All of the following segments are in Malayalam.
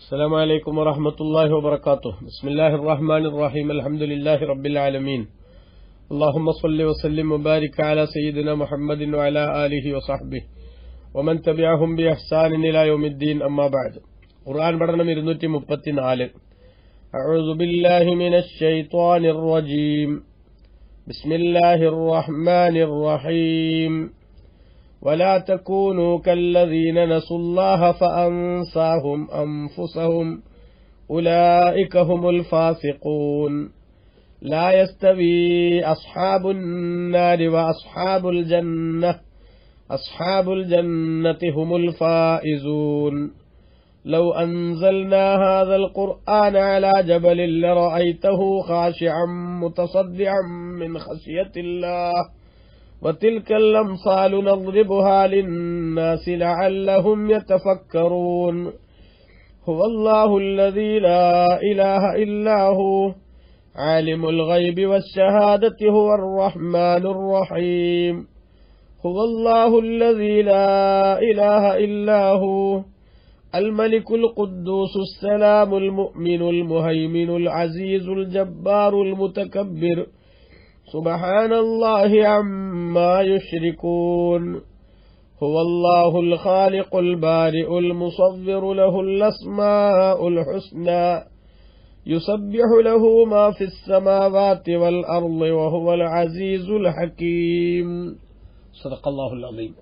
السلام عليكم ورحمة الله وبركاته بسم الله الرحمن الرحيم الحمد لله رب العالمين اللهم صل وسلم وبارك على سيدنا محمد وعلى آله وصحبه ومن تبعهم بإحسان إلى يوم الدين أما بعد قرآن بدنا مرنوتي مبتن أعوذ بالله من الشيطان الرجيم بسم الله الرحمن الرحيم ولا تكونوا كالذين نسوا الله فأنساهم أنفسهم أولئك هم الفاسقون لا يستوي أصحاب النار وأصحاب الجنة أصحاب الجنة هم الفائزون لو أنزلنا هذا القرآن على جبل لرأيته خاشعا متصدعا من خشية الله وتلك الأمثال نضربها للناس لعلهم يتفكرون هو الله الذي لا إله إلا هو عالم الغيب والشهادة هو الرحمن الرحيم هو الله الذي لا إله إلا هو الملك القدوس السلام المؤمن المهيمن العزيز الجبار المتكبر سبحان الله عما يشركون هو الله الخالق البارئ المصور له الأسماء الحسنى يسبح له ما في السماوات والأرض وهو العزيز الحكيم صدق الله العظيم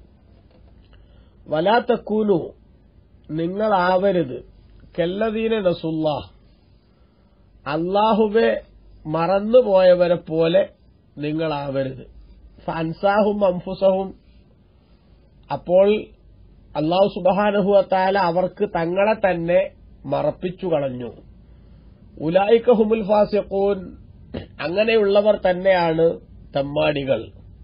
ولا تكونوا നിങ്ങളാവരുത് കെല്ലദീന നസുല്ലാ അള്ളാഹുവെ മറന്നുപോയവരെ പോലെ നിങ്ങളാവരുത് ഫൻസാഹും അംഫുസഹും അപ്പോൾ അള്ളാഹു സുബാനഹുവത്താല അവർക്ക് തങ്ങളെ തന്നെ മറപ്പിച്ചു കളഞ്ഞു ഉലായിക്കഹുമുൽ ഫാസിഖൂൻ അങ്ങനെയുള്ളവർ തന്നെയാണ് തെമ്മാടികൾ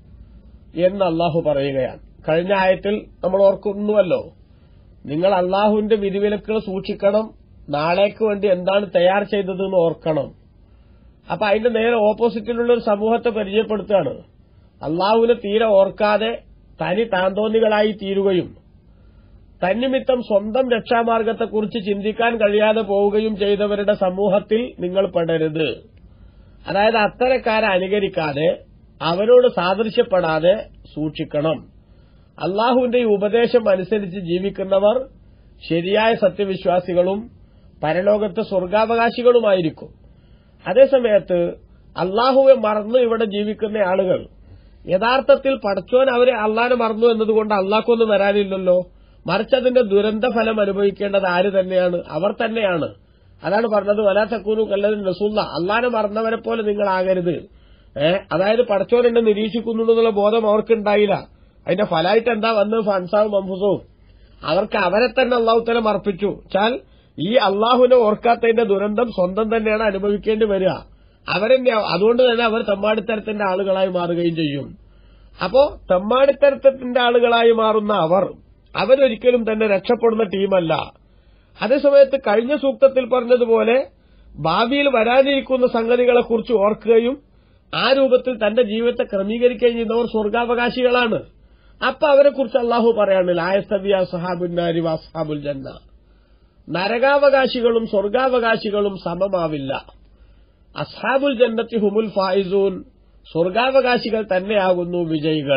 എന്ന് അള്ളാഹു പറയുകയാണ് കഴിഞ്ഞ ആയത്തിൽ നമ്മൾ ഓർക്കുന്നുവല്ലോ നിങ്ങൾ അള്ളാഹുവിന്റെ വിധിവിലക്കുകൾ സൂക്ഷിക്കണം നാളേക്ക് വേണ്ടി എന്താണ് തയ്യാർ ചെയ്തതെന്ന് ഓർക്കണം അപ്പൊ അതിന്റെ നേരെ ഓപ്പോസിറ്റിലുള്ള ഒരു സമൂഹത്തെ പരിചയപ്പെടുത്തുകയാണ് അള്ളാഹുവിനെ തീരെ ഓർക്കാതെ തനി താന്തോന്നികളായി തീരുകയും തന്നിമിത്തം സ്വന്തം രക്ഷാമാർഗത്തെക്കുറിച്ച് ചിന്തിക്കാൻ കഴിയാതെ പോവുകയും ചെയ്തവരുടെ സമൂഹത്തിൽ നിങ്ങൾ പെടരുത് അതായത് അത്തരക്കാരെ അനുകരിക്കാതെ അവരോട് സാദൃശ്യപ്പെടാതെ സൂക്ഷിക്കണം അള്ളാഹുവിന്റെ ഈ ഉപദേശം അനുസരിച്ച് ജീവിക്കുന്നവർ ശരിയായ സത്യവിശ്വാസികളും പരലോകത്തെ സ്വർഗാവകാശികളുമായിരിക്കും അതേസമയത്ത് അള്ളാഹുവെ മറന്നു ഇവിടെ ജീവിക്കുന്ന ആളുകൾ യഥാർത്ഥത്തിൽ പഠിച്ചോൻ അവരെ അള്ളാനെ മറന്നു എന്നതുകൊണ്ട് അള്ളാഹ്ക്കൊന്നും വരാനില്ലല്ലോ മറിച്ചതിന്റെ ദുരന്ത ഫലം അനുഭവിക്കേണ്ടത് ആര് തന്നെയാണ് അവർ തന്നെയാണ് അതാണ് പറഞ്ഞത് വലാ തക്കൂനു കല്ലതിൻ റസൂല്ല അള്ളാനെ മറന്നവരെ പോലെ നിങ്ങളാകരുത് ഏഹ് അതായത് പഠിച്ചോൻ എന്നെ നിരീക്ഷിക്കുന്നുണ്ടെന്നുള്ള ബോധം അവർക്കുണ്ടായില്ല അതിന്റെ ഫലമായിട്ട് എന്താ വന്ന് ഫൻസാവും മംഫുസവും അവർക്ക് അവരെ തന്നെ അള്ളാഹുത്തല മർപ്പിച്ചു വെച്ചാൽ ഈ അള്ളാഹുവിനെ ഓർക്കാത്തതിന്റെ ദുരന്തം സ്വന്തം തന്നെയാണ് അനുഭവിക്കേണ്ടി വരിക അവരെന്നെ അതുകൊണ്ട് തന്നെ അവർ തെമ്മാടിത്തരത്തിന്റെ ആളുകളായി മാറുകയും ചെയ്യും അപ്പോ തെമ്മാടിത്തരത്തിന്റെ ആളുകളായി മാറുന്ന അവർ അവരൊരിക്കലും തന്നെ രക്ഷപ്പെടുന്ന ടീമല്ല അതേസമയത്ത് കഴിഞ്ഞ സൂക്തത്തിൽ പറഞ്ഞതുപോലെ ഭാവിയിൽ വരാനിരിക്കുന്ന സംഗതികളെക്കുറിച്ച് ഓർക്കുകയും ആ രൂപത്തിൽ തന്റെ ജീവിതത്തെ ക്രമീകരിക്കുകയും ചെയ്യുന്നവർ സ്വർഗാവകാശികളാണ് അപ്പൊ അവരെക്കുറിച്ച് അള്ളാഹു പറയാണ് ലായസ്തവിയ സഹാബുന്നാരി വാസ്ഹാബുൽ ജന്ന നരകാവകാശികളും സ്വർഗാവകാശികളും സമമാവില്ല അസ്ഹാബുൽ ജന്നത്തി ഹുമുൽ ഫായിസൂൻ സ്വർഗാവകാശികൾ തന്നെയാകുന്നു വിജയികൾ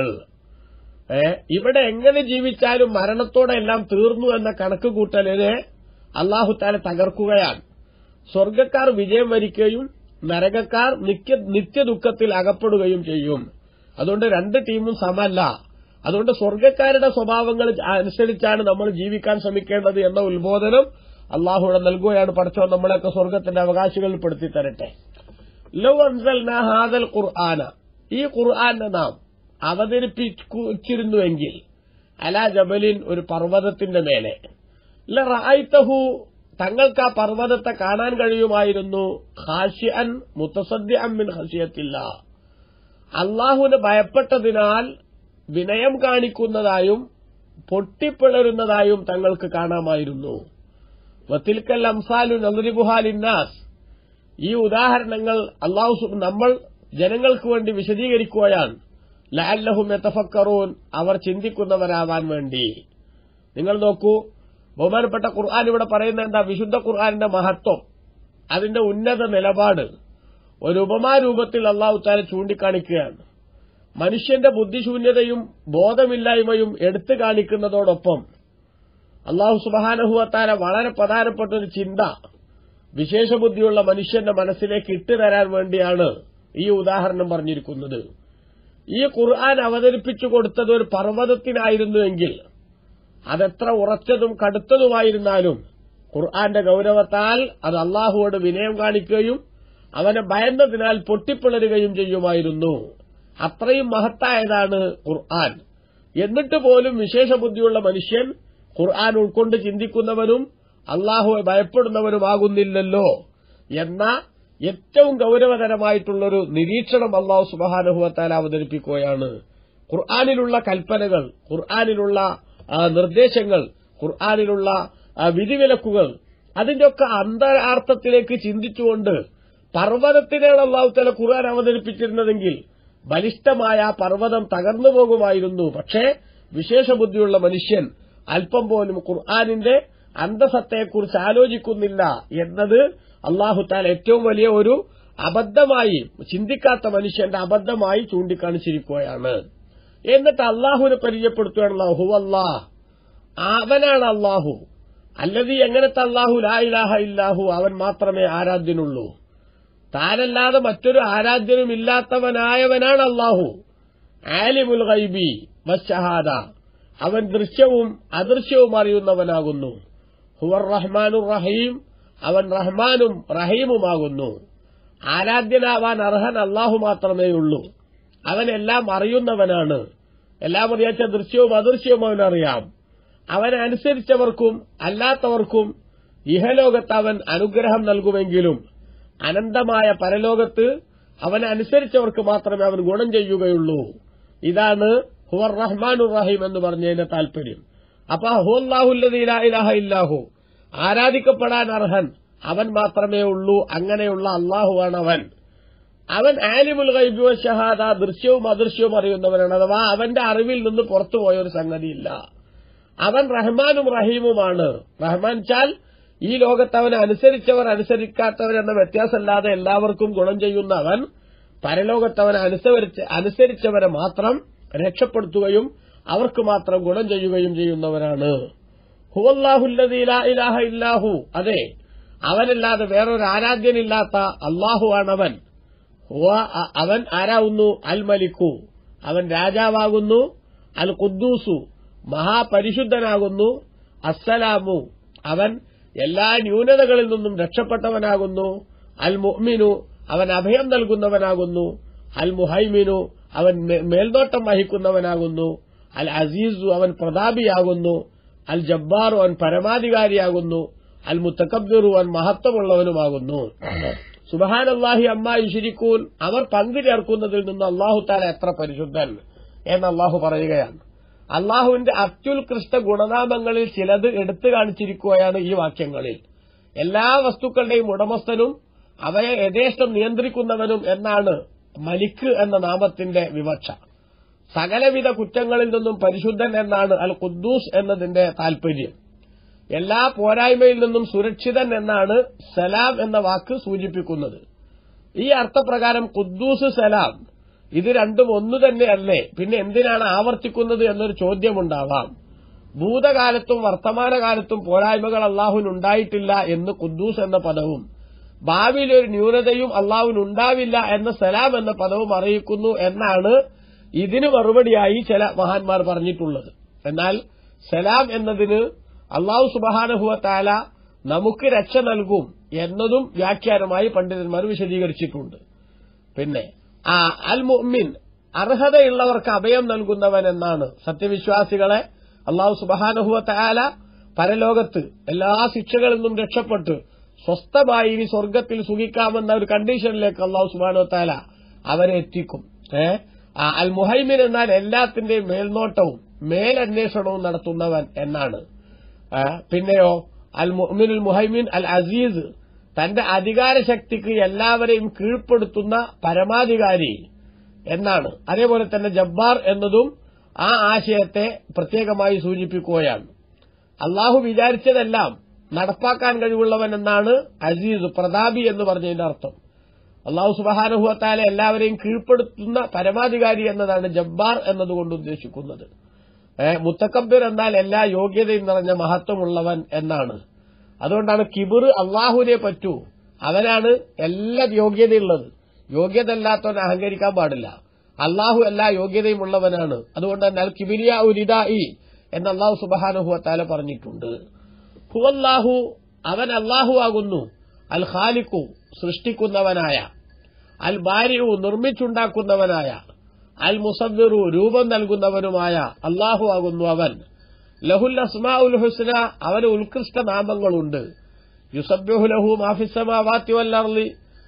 ഏ ഇവിടെ എങ്ങനെ ജീവിച്ചാലും മരണത്തോടെ എല്ലാം തീർന്നു എന്ന കണക്ക് കൂട്ടലിനെ അള്ളാഹുത്താലെ തകർക്കുകയാണ് സ്വർഗക്കാർ വിജയം വരിക്കുകയും നരകക്കാർ നിത്യദുഃഖത്തിൽ അകപ്പെടുകയും ചെയ്യും അതുകൊണ്ട് രണ്ട് ടീമും സമല്ല അതുകൊണ്ട് സ്വർഗക്കാരുടെ സ്വഭാവങ്ങൾ അനുസരിച്ചാണ് നമ്മൾ ജീവിക്കാൻ ശ്രമിക്കേണ്ടത് എന്ന ഉത്ബോധനം അള്ളാഹുടെ നൽകുകയാണ് പഠിച്ചോ നമ്മളെയൊക്കെ സ്വർഗത്തിന്റെ അവകാശികളിൽ പെടുത്തി തരട്ടെ ലോ അൻസൽ ഹാദൽ ഖുർആന ഈ ഖുർആനെ നാം അവതരിപ്പിച്ചിരുന്നുവെങ്കിൽ അല ജബലിൻ ഒരു പർവ്വതത്തിന്റെ മേലെ റായിത്തഹു തങ്ങൾക്ക് ആ പർവ്വതത്തെ കാണാൻ കഴിയുമായിരുന്നു ഹാഷ്യൻ മുത്തസദ്യ അമ്മിൻ ഹസിയത്തില്ല അള്ളാഹുവിന് ഭയപ്പെട്ടതിനാൽ വിനയം കാണിക്കുന്നതായും പൊട്ടിപ്പിളരുന്നതായും തങ്ങൾക്ക് കാണാമായിരുന്നു വത്തിൽക്കൽ അംസാലു നന്ദിബുഹാലിന്നാസ് ഈ ഉദാഹരണങ്ങൾ അള്ളാഹു നമ്മൾ ജനങ്ങൾക്ക് വേണ്ടി വിശദീകരിക്കുകയാണ് ലാല്ലഹും എത്തഫക്കറൂൻ അവർ ചിന്തിക്കുന്നവരാവാൻ വേണ്ടി നിങ്ങൾ നോക്കൂ ബഹുമാനപ്പെട്ട ഖുർആൻ ഇവിടെ പറയുന്ന എന്താ വിശുദ്ധ ഖുർആാനിന്റെ മഹത്വം അതിന്റെ ഉന്നത നിലപാട് ഒരു ഉപമാരൂപത്തിൽ അള്ളാഹു താല ചൂണ്ടിക്കാണിക്കുകയാണ് മനുഷ്യന്റെ ബുദ്ധിശൂന്യതയും ബോധമില്ലായ്മയും എടുത്തു കാണിക്കുന്നതോടൊപ്പം അള്ളാഹു സുബാനഹുവത്താല വളരെ പ്രധാനപ്പെട്ട ഒരു ചിന്ത വിശേഷബുദ്ധിയുള്ള മനുഷ്യന്റെ മനസ്സിലേക്ക് ഇട്ടുതരാൻ വേണ്ടിയാണ് ഈ ഉദാഹരണം പറഞ്ഞിരിക്കുന്നത് ഈ ഖുർആൻ അവതരിപ്പിച്ചു കൊടുത്തത് ഒരു പർവ്വതത്തിനായിരുന്നുവെങ്കിൽ അതെത്ര ഉറച്ചതും കടുത്തതുമായിരുന്നാലും ഖുർആന്റെ ഗൌരവത്താൽ അത് അള്ളാഹുവോട് വിനയം കാണിക്കുകയും അവനെ ഭയന്നതിനാൽ പൊട്ടിപ്പിളരുകയും ചെയ്യുമായിരുന്നു അത്രയും മഹത്തായതാണ് ഖുർആൻ എന്നിട്ട് പോലും വിശേഷബുദ്ധിയുള്ള മനുഷ്യൻ ഖുർആൻ ഉൾക്കൊണ്ട് ചിന്തിക്കുന്നവനും അള്ളാഹുവെ ഭയപ്പെടുന്നവനുമാകുന്നില്ലല്ലോ എന്ന ഏറ്റവും ഗൌരവതരമായിട്ടുള്ളൊരു നിരീക്ഷണം അള്ളാഹു സുബാനുഭവത്താൽ അവതരിപ്പിക്കുകയാണ് ഖുർആാനിലുള്ള കൽപ്പനകൾ ഖുർആാനിലുള്ള ആ, നിർദ്ദേശങ്ങൾ ഖുർആാനിലുള്ള ആ, വിധിവിലക്കുകൾ അതിന്റെയൊക്കെ അന്തരാർത്ഥത്തിലേക്ക് ചിന്തിച്ചുകൊണ്ട് പർവ്വതത്തിനാണ് അള്ളാഹു തല ഖുർആൻ അവതരിപ്പിച്ചിരുന്നതെങ്കിൽ ബലിഷ്ഠമായ ആ പർവ്വതം തകർന്നു പോകുമായിരുന്നു പക്ഷേ വിശേഷബുദ്ധിയുള്ള മനുഷ്യൻ അല്പം പോലും ഖുർആാനിന്റെ അന്തസത്തയെക്കുറിച്ച് ആലോചിക്കുന്നില്ല എന്നത് അള്ളാഹു താല ഏറ്റവും വലിയ ഒരു അബദ്ധമായി ചിന്തിക്കാത്ത മനുഷ്യന്റെ അബദ്ധമായി ചൂണ്ടിക്കാണിച്ചിരിക്കുകയാണ് എന്നിട്ട് അള്ളാഹുവിനെ പരിചയപ്പെടുത്തുകയാണ് അള്ളാഹു അല്ലാഹ് അവനാണ് അള്ളാഹു അല്ലത് എങ്ങനത്തെ അള്ളാഹു ലാ ഇലാഹ ഇല്ലാഹു അവൻ മാത്രമേ ആരാധ്യനുള്ളൂ താനല്ലാതെ മറ്റൊരു ആരാധ്യനും ഇല്ലാത്തവനായവനാണ് അള്ളാഹു ആലിമുൽ ഗൈബി വശഹാദ അവൻ ദൃശ്യവും അദൃശ്യവും അറിയുന്നവനാകുന്നു ഹുവർ റഹ്മാനുർ റഹീം അവൻ റഹ്മാനും റഹീമുമാകുന്നു ആരാധ്യനാവാൻ അർഹൻ അള്ളാഹു മാത്രമേ ഉള്ളൂ അവൻ എല്ലാം അറിയുന്നവനാണ് എല്ലാം അറിയാച്ച ദൃശ്യവും അദൃശ്യവും അവനറിയാം അവനനുസരിച്ചവർക്കും അല്ലാത്തവർക്കും ഇഹലോകത്ത് അവൻ അനുഗ്രഹം നൽകുമെങ്കിലും അനന്തമായ പരലോകത്ത് അവനനുസരിച്ചവർക്ക് മാത്രമേ അവൻ ഗുണം ചെയ്യുകയുള്ളൂ ഇതാണ് ഹുവർ റഹ്മാനുർ റഹീം എന്ന് പറഞ്ഞതിന്റെ താല്പര്യം അപ്പൊ ഹുല്ലാഹുല്ലാഹ ഇല്ലാഹു ആരാധിക്കപ്പെടാൻ അർഹൻ അവൻ മാത്രമേ ഉള്ളൂ അങ്ങനെയുള്ള അള്ളാഹുവാണ് അവൻ അവൻ ആലിമുൽ ഗൈബി ഷഹാദ ദൃശ്യവും അദൃശ്യവും അറിയുന്നവനാണ് അഥവാ അവന്റെ അറിവിൽ നിന്ന് പുറത്തുപോയ ഒരു സംഗതിയില്ല അവൻ റഹ്മാനും റഹീമുമാണ് റഹ്മാൻ ചാൽ ഈ ലോകത്ത് അവനെ അനുസരിച്ചവർ അനുസരിക്കാത്തവർ എന്ന വ്യത്യാസമല്ലാതെ എല്ലാവർക്കും ഗുണം ചെയ്യുന്ന അവൻ പരലോകത്ത് അവനെ അനുസരിച്ച് അനുസരിച്ചവരെ മാത്രം രക്ഷപ്പെടുത്തുകയും അവർക്ക് മാത്രം ഗുണം ചെയ്യുകയും ചെയ്യുന്നവരാണ് ഹുവല്ലാഹുല്ലദീ ലാ ഇലാഹ ഇല്ലാഹു അതെ അവനല്ലാതെ വേറൊരു ആരാധ്യനില്ലാത്ത അള്ളാഹുവാണവൻ ഹുവ അ- അവൻ ആരാവുന്നു അൽ മലിക്കു അവൻ രാജാവാകുന്നു അൽ ഖുദ്ദൂസു മഹാപരിശുദ്ധനാകുന്നു അസ്സലാമു അവൻ എല്ലാ ന്യൂനതകളിൽ നിന്നും രക്ഷപ്പെട്ടവനാകുന്നു അൽ മുഅ്മിനു അവൻ അഭയം നൽകുന്നവനാകുന്നു അൽ മുഹൈമിനു അവൻ മേ- മേൽനോട്ടം വഹിക്കുന്നവനാകുന്നു അൽ അസീസു അവൻ പ്രതാപിയാകുന്നു അൽ ജബ്ബാറു അവൻ പരമാധികാരിയാകുന്നു അൽ മുത്തക്കബ്ബിറു അവൻ മഹത്വമുള്ളവനുമാകുന്നു സുബഹാനല്ലാഹി അമ്മ യുഷിരിക്കൂൻ അവർ പങ്കു ചേർക്കുന്നതിൽ നിന്ന് അള്ളാഹു താല എത്ര പരിശുദ്ധൻ എന്ന് അള്ളാഹു പറയുകയാണ് അള്ളാഹുവിന്റെ അത്യുത്കൃഷ്ട ഗുണനാമങ്ങളിൽ ചിലത് എടുത്തു കാണിച്ചിരിക്കുകയാണ് ഈ വാക്യങ്ങളിൽ എല്ലാ വസ്തുക്കളുടെയും ഉടമസ്ഥനും അവയെ യഥേഷ്ടം നിയന്ത്രിക്കുന്നവനും എന്നാണ് മലിക്ക് എന്ന നാമത്തിന്റെ വിവക്ഷ സകലവിധ കുറ്റങ്ങളിൽ നിന്നും പരിശുദ്ധൻ എന്നാണ് അൽ ഖുദ്ദൂസ് എന്നതിന്റെ താൽപര്യം എല്ലാ പോരായ്മയിൽ നിന്നും സുരക്ഷിതൻ എന്നാണ് സലാം എന്ന വാക്ക് സൂചിപ്പിക്കുന്നത് ഈ അർത്ഥപ്രകാരം ഖുദ്ദൂസ് സലാം ഇത് രണ്ടും ഒന്നു തന്നെയല്ലേ പിന്നെ എന്തിനാണ് ആവർത്തിക്കുന്നത് എന്നൊരു ചോദ്യമുണ്ടാവാം ഭൂതകാലത്തും വർത്തമാനകാലത്തും പോരായ്മകൾ അള്ളാഹുവിനുണ്ടായിട്ടില്ല എന്ന് ഖുദ്ദൂസ് എന്ന പദവും ഭാവിയിൽ ഒരു ന്യൂനതയും അള്ളാഹുവിനുണ്ടാവില്ല എന്ന സലാം എന്ന പദവും അറിയിക്കുന്നു എന്നാണ് ഇതിന് മറുപടിയായി ചില മഹാന്മാർ പറഞ്ഞിട്ടുള്ളത് എന്നാൽ സലാം എന്നതിന് അള്ളാഹു സുബഹാനഹുവ താല നമുക്ക് രക്ഷ നൽകും എന്നതും വ്യാഖ്യാനമായി പണ്ഡിതന്മാർ വിശദീകരിച്ചിട്ടുണ്ട് പിന്നെ ആ അൽ മുഅ്മിൻ അർഹതയുള്ളവർക്ക് അഭയം നൽകുന്നവൻ എന്നാണ് സത്യവിശ്വാസികളെ അള്ളാഹു സുബഹാനഹുവ താല പരലോകത്ത് എല്ലാ ശിക്ഷകളിൽ നിന്നും രക്ഷപ്പെട്ട് സ്വസ്ഥമായി ഇനി സ്വർഗത്തിൽ സുഖിക്കാമെന്ന ഒരു കണ്ടീഷനിലേക്ക് അള്ളാഹു സുബാനോ താല അവരെ എത്തിക്കും ഏ ആ, അൽ മുഹൈമിൻ എന്നാൽ എല്ലാത്തിന്റെയും മേൽനോട്ടവും മേലന്വേഷണവും നടത്തുന്നവൻ എന്നാണ് ആ, പിന്നെയോ അൽ മുഅ്മിനുൽ മുഹൈമിൻ അൽ അസീസ് തന്റെ അധികാരശക്തിക്ക് എല്ലാവരെയും കീഴ്പ്പെടുത്തുന്ന പരമാധികാരി എന്നാണ് അതേപോലെ തന്നെ ജബ്ബാർ എന്നതും ആ ആശയത്തെ പ്രത്യേകമായി സൂചിപ്പിക്കുകയാണ് അള്ളാഹു വിചാരിച്ചതെല്ലാം നടപ്പാക്കാൻ കഴിവുള്ളവൻ എന്നാണ് അസീസ് പ്രതാപി എന്ന് പറഞ്ഞതിന്റെ അർത്ഥം അള്ളാഹു സുബഹാനുഭവത്താലെ എല്ലാവരെയും കീഴ്പ്പെടുത്തുന്ന പരമാധികാരി എന്നതാണ് ജബ്ബാർ എന്നതുകൊണ്ട് ഉദ്ദേശിക്കുന്നത് ഏ, മുത്തക്കബിർ എന്നാൽ എല്ലാ യോഗ്യതയും നിറഞ്ഞ മഹത്വമുള്ളവൻ എന്നാണ് അതുകൊണ്ടാണ് കിബിർ അള്ളാഹുവിനെ പറ്റൂ അവനാണ് എല്ലാ യോഗ്യതയുള്ളത് യോഗ്യത അല്ലാത്തവൻ അഹങ്കരിക്കാൻ പാടില്ല അള്ളാഹു എല്ലാ യോഗ്യതയും ഉള്ളവനാണ് അതുകൊണ്ട് തന്നെ അൽ കിബിരിയ ഉരിദായി എന്ന് അള്ളാഹു സുബഹാനുഭവത്താല പറഞ്ഞിട്ടുണ്ട് ഹുവല്ലാഹു അവൻ അള്ളാഹു ആകുന്നു അൽ ഖാലിഖു സൃഷ്ടിക്കുന്നവനായ അൽ ബാരിഉ നിർമ്മിച്ചുണ്ടാക്കുന്നവനായ അൽ മുസദ്ദിറു രൂപം നൽകുന്നവനുമായ അള്ളാഹു ആകുന്നു അവൻ ലഹുൽ അസ്മാ ഉൽ ഹുസ്ന അവന് ഉത്കൃഷ്ട നാമങ്ങളുണ്ട് യുസബ്ബിഹു ലഹു മാഫിസമാവാത്തി വല്ലർലി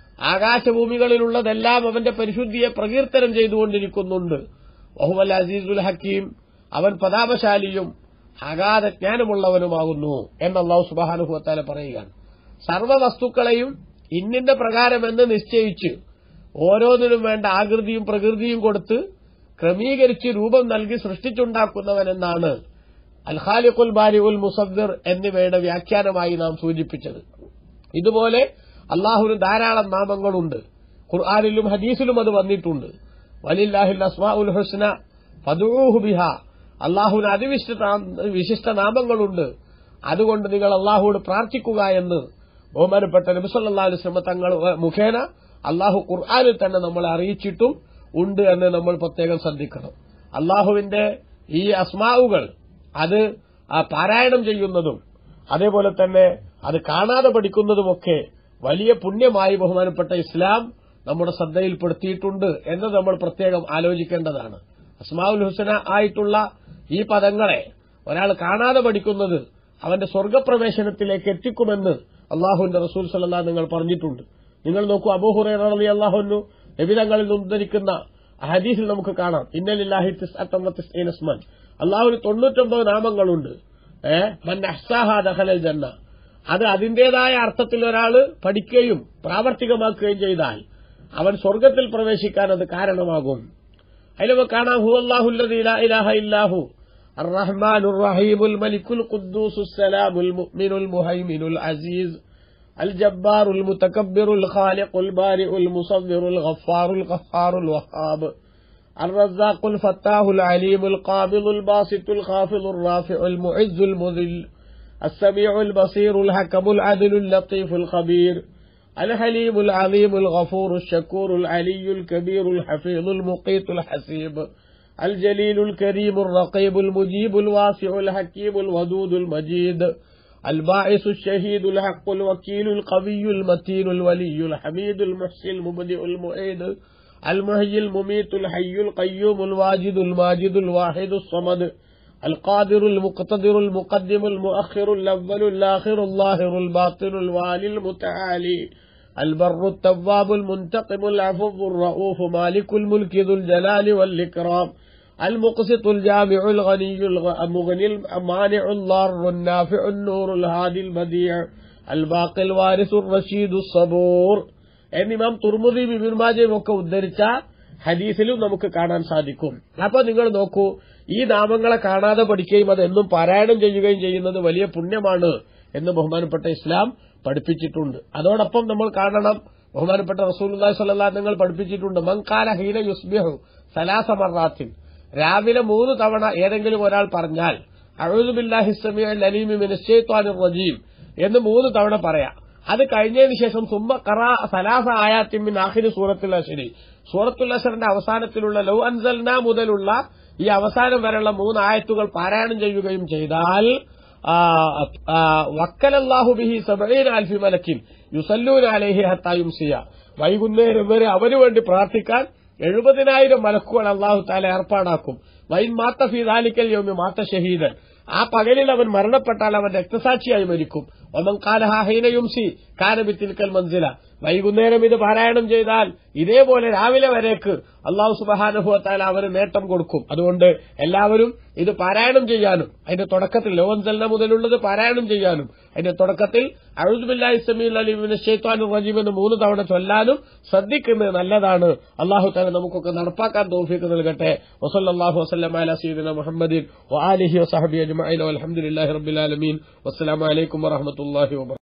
ആകാശഭൂമികളിലുള്ളതെല്ലാം അവന്റെ പരിശുദ്ധിയെ പ്രകീർത്തനം ചെയ്തുകൊണ്ടിരിക്കുന്നുണ്ട് വഹുവൽ അസീസുൽ ഹക്കീം അവൻ പ്രതാപശാലിയും അഗാധ ജ്ഞാനമുള്ളവനുമാകുന്നു എന്ന് അള്ളാഹു സുബാനുഭവത്താല പറയുകയാണ് സർവ്വ വസ്തുക്കളെയും ഇന്നിന്റെ പ്രകാരമെന്ന് നിശ്ചയിച്ച് ഓരോന്നിനും വേണ്ട ആകൃതിയും പ്രകൃതിയും കൊടുത്ത് ക്രമീകരിച്ച് രൂപം നൽകി സൃഷ്ടിച്ചുണ്ടാക്കുന്നവനെന്നാണ് അൽഖാലിഖുൽ ബാരി ഉൽ മുസദ്ദിർ എന്നിവയുടെ വ്യാഖ്യാനമായി നാം സൂചിപ്പിച്ചത് ഇതുപോലെ അള്ളാഹുവിന് ധാരാളം നാമങ്ങളുണ്ട് ഖുർആാനിലും ഹദീസിലും അത് വന്നിട്ടുണ്ട് വലില്ലാഹിൽ അസ്മാ ഉൽ ഹുസ്ന ഫദൂഹു ബിഹ അള്ളാഹുവിന് അതിവിശിഷ്ട വിശിഷ്ട നാമങ്ങളുണ്ട് അതുകൊണ്ട് നിങ്ങൾ അള്ളാഹുവോട് പ്രാർത്ഥിക്കുക എന്ന് ബഹുമാനപ്പെട്ട നബിസല്ലാ അലുസ്ലമ തങ്ങൾ മുഖേന അള്ളാഹു ഖുർആാനിൽ തന്നെ നമ്മളെ അറിയിച്ചിട്ടും ഉണ്ട് എന്ന് നമ്മൾ പ്രത്യേകം ശ്രദ്ധിക്കണം അള്ളാഹുവിന്റെ ഈ അസ്മാവുകൾ അത് ആ പാരായണം ചെയ്യുന്നതും അതേപോലെ തന്നെ അത് കാണാതെ പഠിക്കുന്നതുമൊക്കെ വലിയ പുണ്യമായി ബഹുമാനപ്പെട്ട ഇസ്ലാം നമ്മുടെ ശ്രദ്ധയിൽപ്പെടുത്തിയിട്ടുണ്ട് എന്ന് നമ്മൾ പ്രത്യേകം ആലോചിക്കേണ്ടതാണ് അസ്മാഉൽ ഹുസന ആയിട്ടുള്ള ഈ പദങ്ങളെ ഒരാൾ കാണാതെ പഠിക്കുന്നത് അവന്റെ സ്വർഗപ്രവേശനത്തിലേക്ക് എത്തിക്കുമെന്ന് അള്ളാഹുവിന്റെ റസൂൽ സല്ലാ നിങ്ങൾ പറഞ്ഞിട്ടുണ്ട് നിങ്ങൾ നോക്കൂ അബൂഹുറൈ അള്ളാഹുന്നു നബിതങ്ങളിൽ നിന്ന് ഉദ്ധരിക്കുന്ന ഹദീസിൽ നമുക്ക് കാണാം ഇന്നലില്ലാഹി തിസ്അത്തമ്മത്തിസ്മൻ അള്ളാഹുവിന് തൊണ്ണൂറ്റൊമ്പത് നാമങ്ങളുണ്ട് ഏ മൻ അഹ്സാഹ ദഖലൽ ജന്ന അത് അതിന്റേതായ അർത്ഥത്തിൽ ഒരാൾ പഠിക്കുകയും പ്രാവർത്തികമാക്കുകയും ചെയ്താൽ അവൻ സ്വർഗത്തിൽ പ്രവേശിക്കാൻ അത് കാരണമാകും അതിലവ കാണാം ഹു അള്ളാഹുല്ലദീ ലാ ഇലാഹ ഇല്ലാഹു الرحمن الرحيم الملك القدوس السلام المؤمن المهيمن العزيز الجبار المتكبر الخالق البارئ المصور الغفار القهار الوهاب الرزاق الفتاه العليم القابض الباسط الخافض الرافع المعز المذل السميع البصير الحكم العدل اللطيف الخبير الحليم العظيم الغفور الشكور العلي الكبير الحفيظ المقيت الحسيب الجليل الكريم الرقيب المجيب الواسع الحكيم الودود المجيد الباعث الشهيد الحق الوكيل القوي المتين الولي الحميد المحسن المبدئ المعيد المحيي المميت الحي القيوم الواجد الماجد الواحد الصمد القادر المقتدر المقدم المؤخر الأول الآخر الظاهر الباطن الوالي المتعالي البر التواب المنتقم العفو الرؤوف مالك الملك ذو الجلال والإكرام المقسط الجامع الغني المغني المانع الضار النافع النور الهادي البديع الباقي الوارث الرشيد الصبور എന്നിമാം തുർമുദി ബിബിർമാജയും ഒക്കെ ഉദ്ധരിച്ച ഹദീസിലും നമുക്ക് കാണാൻ സാധിക്കും അപ്പൊ നിങ്ങൾ നോക്കൂ ഈ നാമങ്ങളെ കാണാതെ പഠിക്കുകയും അത് എന്നും പാരായണം ചെയ്യുകയും ചെയ്യുന്നത് വലിയ പുണ്യമാണ് എന്ന് ബഹുമാനപ്പെട്ട ഇസ്ലാം പഠിപ്പിച്ചിട്ടുണ്ട് അതോടൊപ്പം നമ്മൾ കാണണം ബഹുമാനപ്പെട്ട റസൂൽ സല്ലാ നിങ്ങൾ പഠിപ്പിച്ചിട്ടുണ്ട് മങ്കാല ഹീന യുസ്ബിഹു സലാസ മറാത്തിൻ രാവിലെ മൂന്ന് തവണ ഏതെങ്കിലും ഒരാൾ പറഞ്ഞാൽ അഴുദുബില്ലാഹിസ്സമി അലീമി മിനിശ്ചയിത്വാനും റജീം എന്ന് മൂന്ന് തവണ പറയാം അത് കഴിഞ്ഞതിന് ശേഷം സുമ്മ കറ സലാസ ആയാത്തിമിൻ ആഹിരി സൂറത്തുൽ അഷരി സൂറത്തുൽ അഷറിന്റെ അവസാനത്തിലുള്ള ലൗ അൻസൽന മുതലുള്ള ഈ അവസാനം വരെയുള്ള മൂന്ന് ആയത്തുകൾ പാരായണം ചെയ്യുകയും ചെയ്താൽ വക്കലല്ലാഹു ബിഹി സബീൻ അൽഫി മലക്കിൻ യുസല്ലൂൻ അലഹി ഹത്തായുംസിയ വൈകുന്നേരം വരെ അവന് വേണ്ടി പ്രാർത്ഥിക്കാൻ എഴുപതിനായിരം മലക്കുകൾ അള്ളാഹു താല ഏർപ്പാടാക്കും വൈൻ മാത്ത ഫിദാലിക്കൽ യോമി മാത്ത ഷഹീദൻ ആ പകലിൽ അവൻ മരണപ്പെട്ടാൽ അവൻ രക്തസാക്ഷിയായി മരിക്കും ഒമൻ കാലഹ ഹൈനയുംസി കാനബിത്തിൽക്കൽ മൻസില വൈകുന്നേരം ഇത് പാരായണം ചെയ്താൽ ഇതേപോലെ രാവിലെ വരേക്ക് അള്ളാഹു സുബഹാനുഭവത്താൽ അവന് നേട്ടം കൊടുക്കും അതുകൊണ്ട് എല്ലാവരും ഇത് പാരായണം ചെയ്യാനും അതിന്റെ തുടക്കത്തിൽ ലോകൻസലിന മുതലുള്ളത് പാരായണം ചെയ്യാനും അതിന്റെ തുടക്കത്തിൽ അഴുദുബില്ലാഹി സമീൽ അലിമിന് ഷെയ്ത്താനു റജീം എന്ന് മൂന്ന് തവണ ചൊല്ലാനും ശ്രദ്ധിക്കുന്നത് നല്ലതാണ് അള്ളാഹു താല നമുക്കൊക്കെ നടപ്പാക്കാൻ തോഫിക്ക് നൽകട്ടെ വസല്ലാഹു വസ്ലം അല സീദന മുഹമ്മദീൻ വആലിഹി വസഹബി അജ്മഈൻ വൽഹംദുലില്ലാഹി റബ്ബിൽ ആലമീൻ വസ്സലാമു അലൈക്കും വറഹ്മത്തുള്ളാഹി വബറകാതുഹു